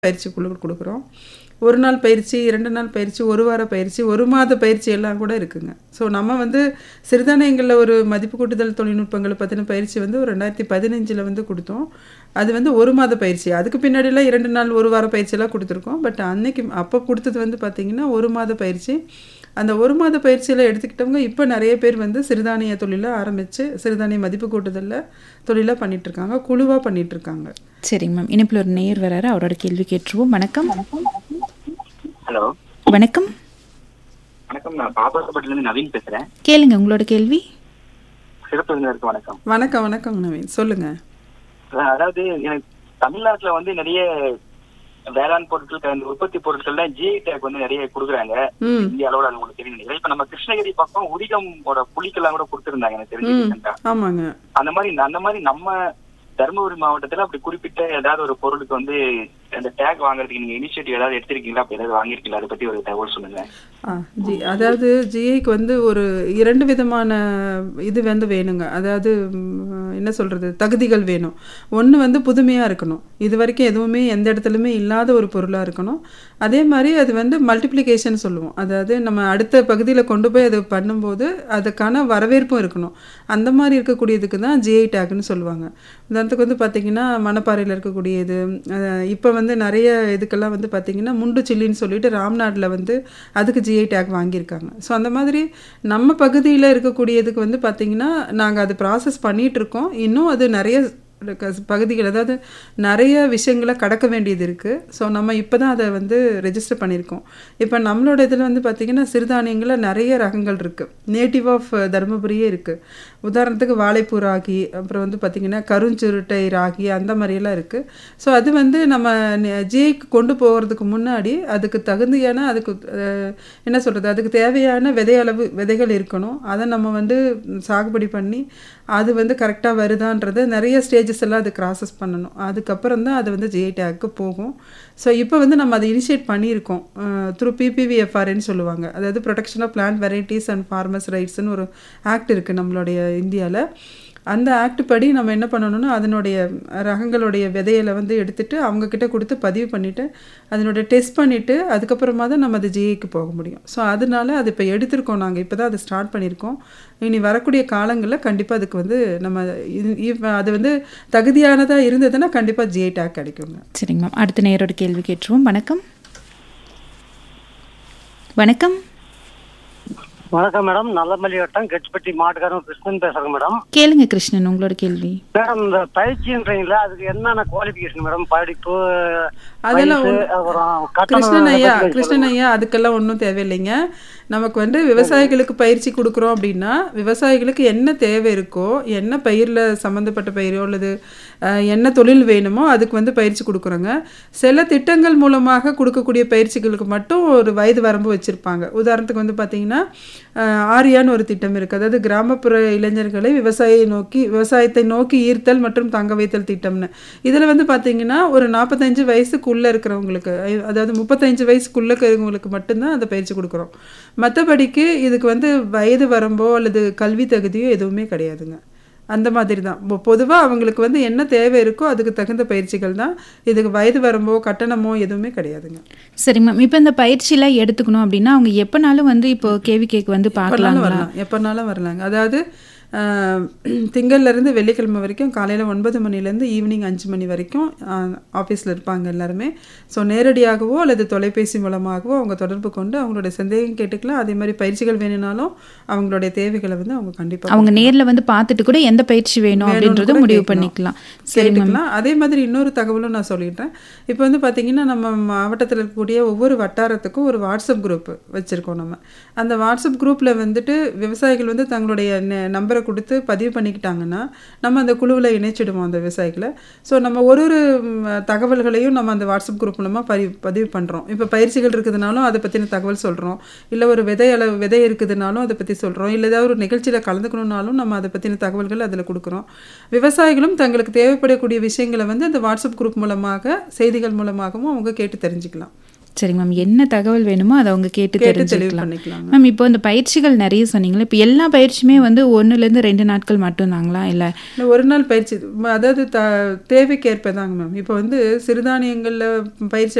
பயிற்சி குழு கொடுக்குறோம் ஒரு நாள் பயிற்சி இரண்டு நாள் பயிற்சி ஒரு வார பயிற்சி ஒரு மாத பயிற்சி எல்லாம் கூட இருக்குங்க ஸோ நம்ம வந்து சிறுதானியங்களில் ஒரு மதிப்பு கூட்டுதல் தொழில்நுட்பங்களை பற்றின பயிற்சி வந்து ஒரு ரெண்டாயிரத்தி பதினஞ்சில் வந்து கொடுத்தோம் அது வந்து ஒரு மாத பயிற்சி அதுக்கு பின்னாடிலாம் இரண்டு நாள் ஒரு வார பயிற்சியெல்லாம் கொடுத்துருக்கோம் பட் அன்னைக்கு அப்போ கொடுத்தது வந்து பார்த்திங்கன்னா ஒரு மாத பயிற்சி அந்த ஒரு மாத பயிற்சியில் எடுத்துக்கிட்டவங்க இப்போ நிறைய பேர் வந்து சிறுதானிய தொழிலை ஆரம்பித்து சிறுதானிய மதிப்பு கூட்டுதலில் தொழிலாக பண்ணிகிட்ருக்காங்க குழுவாக பண்ணிகிட்ருக்காங்க சரிங்க மேம் இனிப்பில் ஒரு நேயர் வராரு அவரோட கேள்வி கேட்டுருவோம் வணக்கம் ஹலோ வணக்கம் வணக்கம் நான் பாப்பாசப்பட்டிலேருந்து நவீன் பேசுறேன் கேளுங்க உங்களோட கேள்வி சிறப்பு விருந்தினருக்கு வணக்கம் வணக்கம் வணக்கம் நவீன் சொல்லுங்கள் அஹ் அதாவது எனக்கு தமிழ்நாட்டுல வந்து நிறைய வேளாண் பொருட்கள் அந்த உற்பத்தி பொருட்கள்ல ஜிஐ டேக் வந்து நிறைய கொடுக்குறாங்க ம் இந்திய அளவுல அது உங்களுக்கு தெரியும் நினைக்கிறேன். இப்ப நம்ம கிருஷ்ணகிரி பக்கம் உரிகமோட புளிக்கெல்லாம் கூட கொடுத்துருந்தாங்க எனக்கு தெரிஞ்சு ம் recent ஆ. ஆமாங்க அந்த மாதிரி அந்த மாதிரி நம்ம தருமபுரி மாவட்டத்துல அப்படி குறிப்பிட்ட ஏதாவது ஒரு பொருளுக்கு வந்து அந்த டேக் வாங்குறதுக்கு நீங்க இனிஷியேட்டிவ் ஏதாவது எடுத்திருக்கீங்களா அப்படி ஏதாவது வாங்கியிருக்கீங்களா அதை பத்தி ஒரு தகவல் சொல்லுங்க ஆ ஜி அதாவது ஜிஐக்கு வந்து ஒரு இரண்டு விதமான இது வந்து வேணுங்க அதாவது ம், என்ன சொல்கிறது தகுதிகள் வேணும் ஒன்று வந்து புதுமையாக இருக்கணும் இது வரைக்கும் எதுவுமே எந்த இடத்துலையுமே இல்லாத ஒரு பொருளாக இருக்கணும் அதே மாதிரி அது வந்து மல்டிப்ளிகேஷன் சொல்லுவோம் அதாவது நம்ம அடுத்த பகுதியில் கொண்டு போய் அது பண்ணும்போது அதுக்கான வரவேற்பும் இருக்கணும் அந்த மாதிரி இருக்கக்கூடியதுக்கு தான் ஜிஐ டேக்னு சொல்லுவாங்க உதாரணத்துக்கு வந்து பார்த்திங்கன்னா மணப்பாறையில் இருக்கக்கூடியது இப்போ வந்து நிறைய இதுக்கெல்லாம் வந்து பார்த்திங்கன்னா முண்டு சில்லின்னு சொல்லிட்டு ராம்நாட்டில் வந்து அதுக்கு ஜிஐ டேக் வாங்கியிருக்காங்க ஸோ அந்த மாதிரி நம்ம பகுதியில் இருக்கக்கூடியதுக்கு வந்து பார்த்திங்கன்னா நாங்கள் அது ப்ராசஸ் பண்ணிகிட்ருக்கோம் இன்னும் அது நிறைய க- பகுதிகள் அதாவது நிறைய விஷயங்களை கடக்க வேண்டியது இருக்குது ஸோ நம்ம இப்போ தான் அதை வந்து ரெஜிஸ்டர் பண்ணியிருக்கோம் இப்போ நம்மளோட இதில் வந்து பார்த்திங்கன்னா சிறுதானியங்களில் நிறைய ரகங்கள் இருக்குது நேட்டிவ் ஆஃப் தருமபுரியே இருக்குது உதாரணத்துக்கு வாழைப்பூ ராகி அப்புறம் வந்து பார்த்திங்கன்னா கருஞ்சுருட்டை ராகி அந்த மாதிரியெல்லாம் இருக்குது ஸோ அது வந்து நம்ம ஜிஐக்கு கொண்டு போகிறதுக்கு முன்னாடி அதுக்கு தகுதியான அதுக்கு அஹ், என்ன சொல்கிறது அதுக்கு தேவையான விதையளவு விதைகள் இருக்கணும் அதை நம்ம வந்து சாகுபடி பண்ணி அது வந்து கரெக்டாக வருதான்றது நிறைய ஸ்டேஜஸ் எல்லாம் அது க்ராசஸ் பண்ணணும் அதுக்கப்புறம் தான் அது வந்து ஜிஐ டேக்கு போகும் ஸோ இப்போ வந்து நம்ம அதை இனிஷியேட் பண்ணியிருக்கோம் த்ரூ பிபிவிஎஃப்ஆர்ன்னு சொல்லுவாங்க அதாவது protection of plant varieties and farmers ரைட்ஸ்னு ஒரு ஆக்ட் இருக்குது நம்மளுடைய இந்தியாவில் அந்த ஆக்ட் படி நம்ம என்ன பண்ணணும்னா அதனுடைய ரகங்களுடைய விதையில வந்து எடுத்துட்டு அவங்க கிட்ட கொடுத்து பதிவு பண்ணிவிட்டு அதனுடைய டெஸ்ட் பண்ணிவிட்டு அதுக்கப்புறமா தான் நம்ம அது ஜிஐக்கு போக முடியும் ஸோ அதனால அது இப்போ எடுத்திருக்கோம் நாங்கள் இப்போ தான் அதை ஸ்டார்ட் பண்ணியிருக்கோம் இனி வரக்கூடிய காலங்களில் கண்டிப்பாக அதுக்கு வந்து நம்ம இது- இவ்- அது வந்து தகுதியானதாக இருந்ததுன்னா கண்டிப்பாக ஜிஐ டேக் கிடைக்குங்க சரிங்க மேம் அடுத்த நேயரோட கேள்வி கேட்டுருவோம் வணக்கம் வணக்கம் வணக்கம் மேடம் நல்லமல்லி வட்டம் கெட்பட்டி மாட்டுக்காரன் கிருஷ்ணன் பேசுறேங்க மேடம் கேளுங்க கிருஷ்ணன் உங்களோட கேள்வி மேடம் இந்த பயிற்சின்றீங்களா அதுக்கு என்னென்ன குவாலிஃபிகேஷன் மேடம் படிப்பு அதெல்லாம் வயசு, ஒண்ணு- அப்புறம் கிருஷ்ணன் கட்டணம் ஐயா இதை பத்தி கிருஷ்ணன் ஐயா அதுக்கெல்லாம் ஒன்றும் தேவையில்லைங்க நமக்கு வந்து விவசாயிகளுக்கு பயிற்சி கொடுக்குறோம் அப்படின்னா விவசாயிகளுக்கு என்ன தேவை இருக்கோ என்ன பயிரில் சம்மந்தப்பட்ட பயிரோ அல்லது அஹ், என்ன தொழில் வேணுமோ அதுக்கு வந்து பயிற்சி கொடுக்குறோங்க சில திட்டங்கள் மூலமாக கொடுக்கக்கூடிய பயிற்சிகளுக்கு மட்டும் ஒரு வயது வரம்பு வச்சுருப்பாங்க உதாரணத்துக்கு வந்து பார்த்திங்கன்னா அஹ், ஆரியான்னு ஒரு திட்டம் இருக்குது அதாவது கிராமப்புற இளைஞர்களை விவசாயியை நோக்கி விவசாயத்தை நோக்கி ஈர்த்தல் மற்றும் தங்க வைத்தல் திட்டம்னு இதில் வந்து பார்த்தீங்கன்னா ஒரு நாற்பத்தஞ்சு வயசுக்குள்ளே இருக்கிறவங்களுக்கு ஐ- அதாவது முப்பத்தஞ்சு வயசுக்குள்ளே இருக்கிறவங்களுக்கு மட்டும்தான் அந்த பயிற்சி கொடுக்குறோம் மற்றபடிக்கு இதுக்கு வந்து வயது வரம்போ அல்லது கல்வி தகுதியோ எதுவுமே கிடையாதுங்க அந்த மாதிரி தான் பொதுவாக அவங்களுக்கு வந்து என்ன தேவை இருக்கோ அதுக்கு தகுந்த பயிற்சிகள் தான் இதுக்கு வயது வரம்போ கட்டணமோ எதுவுமே கிடையாதுங்க சரிங்க மேம் இப்போ இந்த பயிற்சியெல்லாம் எடுத்துக்கணும் அப்படின்னா அவங்க எப்போனாலும் வந்து இப்போ கேவி கேக் வந்து எப்போனாலும் பார்க்கலாங்களா வரலாம் எப்போனாலும் வரலாங்க அதாவது ஆஹ், திங்கள்லேருந்து வெள்ளிக்கிழமை வரைக்கும் காலையில் ஒன்பது மணிலேருந்து ஈவினிங் அஞ்சு மணி வரைக்கும் ஆஃபீஸில் இருப்பாங்க எல்லாருமே ஸோ நேரடியாகவோ அல்லது தொலைபேசி மூலமாகவோ அவங்க தொடர்பு கொண்டு அவங்களுடைய சந்தேகம் கேட்டுக்கலாம் அதே மாதிரி பயிற்சிகள் வேணும்னாலும் அவங்களுடைய தேவைகளை வந்து அவங்க கண்டிப்பாக அவங்க நேர்ல வந்து பார்த்துட்டு கூட எந்த பயிற்சி வேணும் அப்படின்றத முடிவு பண்ணிக்கலாம் சரி மேம் கேட்டுக்கலாம் அதே மாதிரி இன்னொரு தகவலும் நான் சொல்லிடுறேன் இப்போ வந்து பார்த்தீங்கன்னா நம்ம மாவட்டத்தில் இருக்கக்கூடிய ஒவ்வொரு வட்டாரத்துக்கும் ஒரு வாட்ஸ்அப் குரூப் வச்சுருக்கோம் நம்ம அந்த வாட்ஸ்அப் குரூப்பில் வந்துட்டு விவசாயிகள் வந்து தங்களுடைய நம்பரை கொடுத்து பதிவு பண்ணிக்கிட்டாங்கன்னா நம்ம அந்த குழுவில் இணைச்சிடுவோம் அந்த விவசாயிகளை ஸோ நம்ம ஒரு ஒரு ம், தகவல்களையும் நம்ம அந்த வாட்ஸ்அப் குரூப் மூலமாக பரி பதிவு பண்ணுறோம் இப்போ பயிற்சிகள் இருக்குதுனாலும் அதை பற்றின தகவல் சொல்கிறோம் இல்லை ஒரு விதை அளவு விதை இருக்குதுனாலும் அதை பற்றி சொல்கிறோம் இல்லை ஏதாவது ஒரு நிகழ்ச்சியில் கலந்துக்கணும்னாலும் நம்ம அதை பற்றின தகவல்கள் அதில் கொடுக்குறோம் விவசாயிகளும் தங்களுக்கு தேவைப்படக்கூடிய விஷயங்களை வந்து அந்த வாட்ஸ்அப் குரூப் மூலமாக செய்திகள் மூலமாகவும் அவங்க கேட்டு தெரிஞ்சுக்கலாம் சரிங்க மேம் என்ன தகவல் வேணுமோ அதை அவங்க கேட்டு கேட்டு தெளிவு தெரிஞ்சுக்கலாம் பண்ணிக்கலாங்க மேம் இப்போ இந்த பயிற்சிகள் நிறைய சொன்னீங்களே இப்போ எல்லா பயிற்சியுமே வந்து ஒன்றுலேருந்து ரெண்டு நாட்கள் மட்டும்தாங்களா இல்லை இல்லை ஒரு நாள் பயிற்சி ம- அதாவது த தேவைக்கேற்ப தாங்க மேம் இப்போ வந்து சிறுதானியங்களில் பயிற்சி